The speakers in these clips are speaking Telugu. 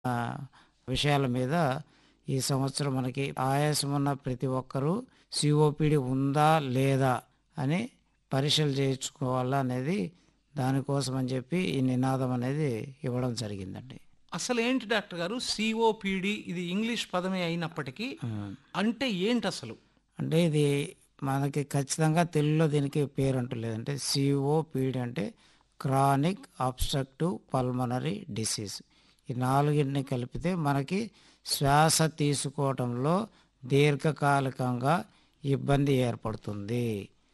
ఆ, విషయాల మీద ఈ సంవత్సరం మనకి ఆయాసం ఉన్న ప్రతి ఒక్కరూ సిఓపిడి ఉందా లేదా అని పరీక్షలు చేయించుకోవాలా అనేది దానికోసం అని చెప్పి ఈ నినాదం అనేది ఇవ్వడం జరిగిందండి అసలు ఏంటి డాక్టర్ గారు సిఓపిడి ఇది ఇంగ్లీష్ పదమే అయినప్పటికీ అంటే ఏంటి అసలు అంటే ఇది మనకి ఖచ్చితంగా తెలుగులో దీనికి పేరు అంటూ లేదంటే సిఓపిడి అంటే క్రానిక్ అబ్స్ట్రక్టివ్ పల్మనరీ డిసీజ్ ఈ నాలుగింటిని కలిపితే మనకి శ్వాస తీసుకోవడంలో దీర్ఘకాలికంగా ఇబ్బంది ఏర్పడుతుంది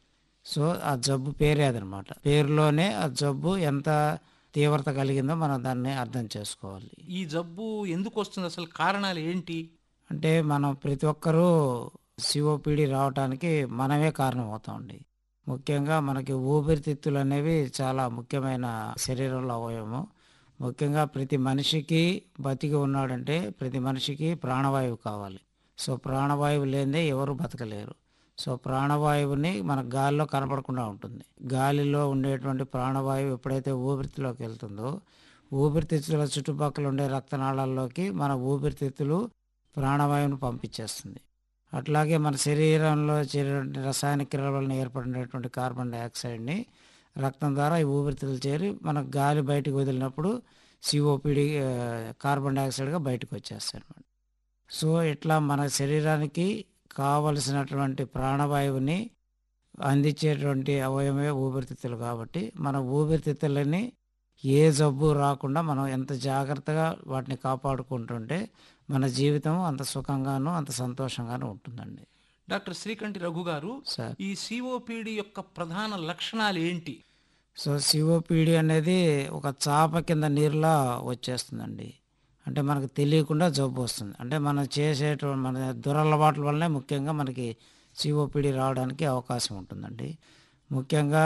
సో ఆ జబ్బు పేరే అదనమాట పేరులోనే ఆ జబ్బు ఎంత తీవ్రత కలిగిందో మనం దాన్ని అర్థం చేసుకోవాలి ఈ జబ్బు ఎందుకు వస్తుంది అసలు కారణాలు ఏంటి అంటే మనం ప్రతి ఒక్కరూ సిఓపిడి రావడానికి మనమే కారణం అవుతామండి ముఖ్యంగా మనకి ఊపిరితిత్తులు అనేవి చాలా ముఖ్యమైన శరీరంలో అవయవము ముఖ్యంగా ప్రతి మనిషికి బతికి ఉన్నాడంటే ప్రతి మనిషికి ప్రాణవాయువు కావాలి సో ప్రాణవాయువు లేనిదే ఎవరు బతకలేరు సో ప్రాణవాయువుని మన గాలిలో కనపడకుండా ఉంటుంది గాలిలో ఉండేటువంటి ప్రాణవాయువు ఎప్పుడైతే ఊపిరితిత్తులోకి వెళ్తుందో ఊపిరితిత్తుల చుట్టుపక్కల ఉండే రక్తనాళాల్లోకి మన ఊపిరితిత్తులు ప్రాణవాయువును పంపించేస్తుంది అట్లాగే మన శరీరంలో చేరేటువంటి రసాయనిక క్రియల వలన ఏర్పడినటువంటి కార్బన్ డైఆక్సైడ్ని రక్తం ద్వారా ఈ ఊపిరితిత్తులు చేరి మన గాలి బయటకు వదిలినప్పుడు సిఓపిడి కార్బన్ డైఆక్సైడ్గా బయటకు వచ్చేస్తాయి అనమాట సో ఇట్లా మన శరీరానికి కావలసినటువంటి ప్రాణవాయువుని అందించేటువంటి అవయవమే ఊపిరితిత్తులు కాబట్టి మన ఊపిరితిత్తులని ఏ జబ్బు రాకుండా మనం ఎంత జాగ్రత్తగా వాటిని కాపాడుకుంటుంటే మన జీవితం అంత సుఖంగాను అంత సంతోషంగాను ఉంటుందండి డాక్టర్ శ్రీకంఠి రఘు గారు సార్ ఈ సిఓపిడి యొక్క ప్రధాన లక్షణాలు ఏంటి సో సిఓపిడి అనేది ఒక చాప కింద నీరులా వచ్చేస్తుందండి అంటే మనకు తెలియకుండా జబ్బు వస్తుంది అంటే మనం చేసేటువంటి మన దురలవాట్ల వల్లనే ముఖ్యంగా మనకి సిఓపిడి రావడానికి అవకాశం ఉంటుందండి ముఖ్యంగా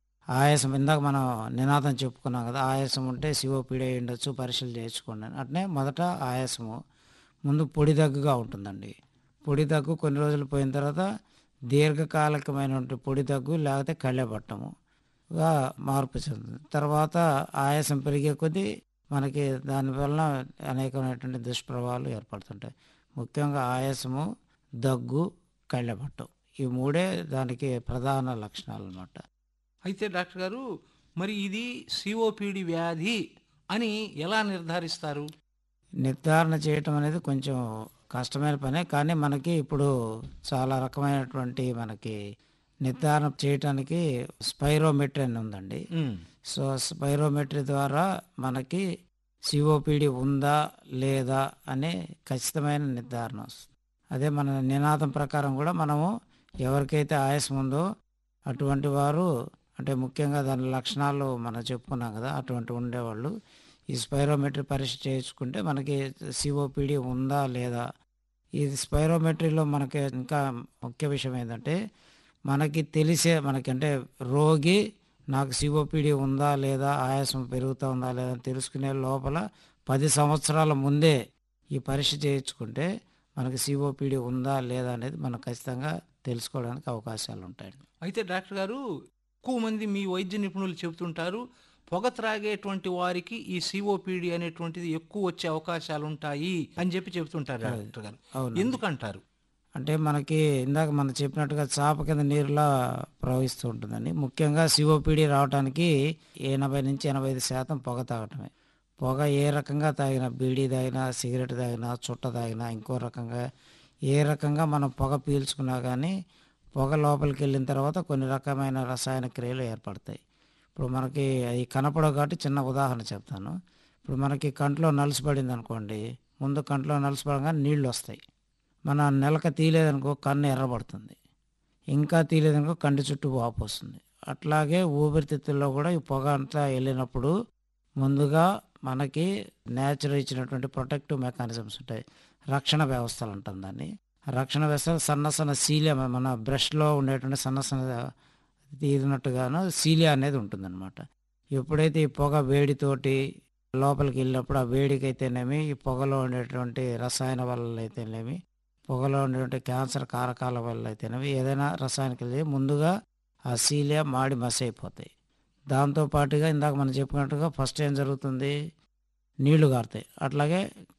ఆయాసం ఇందాక మనం నినాదం చెప్పుకున్నాం కదా ఆయాసం ఉంటే సిఓపిడి అయి ఉండొచ్చు పరీక్షలు చేయించుకోండి అని. అట్నే మొదట ఆయాసము ముందు పొడి దగ్గుగా ఉంటుందండి పొడి దగ్గు కొన్ని రోజులు పోయిన తర్వాత దీర్ఘకాలికమైనటువంటి పొడి దగ్గు లేకపోతే కళ్ళెపట్టము గా మార్పు చెందుతుంది తర్వాత ఆయాసం పెరిగే కొద్దీ మనకి దానివల్ల అనేకమైనటువంటి దుష్ప్రభావాలు ఏర్పడుతుంటాయి ముఖ్యంగా ఆయాసము దగ్గు కళ్ళెపట్టం ఈ మూడే దానికి ప్రధాన లక్షణాలు అన్నమాట అయితే డాక్టర్ గారు మరి ఇది సిఓపిడి వ్యాధి అని ఎలా నిర్ధారిస్తారు నిర్ధారణ చేయటం అనేది కొంచెం కష్టమైన పనే కానీ మనకి ఇప్పుడు చాలా రకమైనటువంటి మనకి నిర్ధారణ చేయటానికి స్పైరోమెట్రీ అని ఉందండి ఉమ్, సో స్పైరోమెట్రీ ద్వారా మనకి సిఓపిడి ఉందా లేదా అనే ఖచ్చితమైన నిర్ధారణ వస్తుంది అదే మన నినాదం ప్రకారం కూడా మనము ఎవరికైతే ఆయాసం ఉందో అటువంటి వారు అంటే ముఖ్యంగా దాని లక్షణాలు మనం చెప్పుకున్నాం కదా అటువంటి ఉండేవాళ్ళు ఈ స్పైరోమెట్రీ పరీక్ష చేయించుకుంటే మనకి సిఓపిడి ఉందా లేదా ఈ స్పైరోమెట్రీలో మనకి ఇంకా ముఖ్య విషయం ఏంటంటే మనకి తెలిసే మనకి అంటే రోగి నాకు సిఓపిడి ఉందా లేదా ఆయాసం పెరుగుతూ ఉందా లేదా అని తెలుసుకునే లోపల పది సంవత్సరాల ముందే ఈ పరీక్ష చేయించుకుంటే మనకి సిఓపిడి ఉందా లేదా అనేది మనం ఖచ్చితంగా తెలుసుకోవడానికి అవకాశాలు ఉంటాయండి అయితే డాక్టర్ గారు ఎక్కువ మంది మీ వైద్య నిపుణులు చెబుతుంటారు పొగ త్రాగేటువంటి వారికి ఈ సిఓపిడి అనేటువంటిది ఎక్కువ వచ్చే అవకాశాలు ఉంటాయి అని చెప్పి చెబుతుంటారు డాక్టర్ గారు అవును ఎందుకంటారు అంటే మనకి ఇందాక మనం చెప్పినట్టుగా చాప కింద నీరులా ప్రవహిస్తూ ఉంటుందండి ముఖ్యంగా సిఓపిడి రావడానికి ఎనభై నుంచి ఎనభై ఐదు శాతం పొగ తాగటమే పొగ ఏ రకంగా తాగినా బీడీ తాగినా సిగరెట్ తాగినా చుట్ట తాగినా ఇంకో రకంగా ఏ రకంగా మనం పొగ పీల్చుకున్నా కానీ పొగ లోపలికి వెళ్ళిన తర్వాత కొన్ని రకమైన రసాయన క్రియలు ఏర్పడతాయి ఇప్పుడు మనకి అవి కనపడవు కాబట్టి చిన్న ఉదాహరణ చెప్తాను ఇప్పుడు మనకి కంట్లో నలుసుపడింది అనుకోండి ముందు కంట్లో నలుసుపడగానే నీళ్ళు వస్తాయి మన నెలక తీయలేదనుకో కన్ను ఎర్రబడుతుంది ఇంకా తీయలేదనుకో కంటి చుట్టూ వాపు వస్తుంది అట్లాగే ఊపిరితిత్తుల్లో కూడా ఈ పొగ అంతా వెళ్ళినప్పుడు ముందుగా మనకి నేచర్ ఇచ్చినటువంటి ప్రొటెక్టివ్ మెకానిజమ్స్ ఉంటాయి రక్షణ వ్యవస్థలు అంటాం దాన్ని ఆ రక్షణ వ్యవస్థ సన్న సన్న సీలియా మన బ్రష్లో ఉండేటువంటి సన్న సన్న తీరినట్టుగాను సీలియా అనేది ఉంటుందన్నమాట ఎప్పుడైతే ఈ పొగ వేడితోటి లోపలికి వెళ్ళినప్పుడు ఆ వేడికైతేనేమి ఈ పొగలో ఉండేటువంటి రసాయన వల్ల అయితేనేమి పొగలో ఉండేటువంటి క్యాన్సర్ కారకాల వల్ల అయితేనేమి ఏదైనా రసాయనికలు ముందుగా ఆ సీలియా మాడి మసి అయిపోతాయి దాంతో పాటుగా ఇందాక మనం చెప్పుకున్నట్టుగా ఫస్ట్ ఏం జరుగుతుంది నీళ్లు గారుతాయి అట్లాగే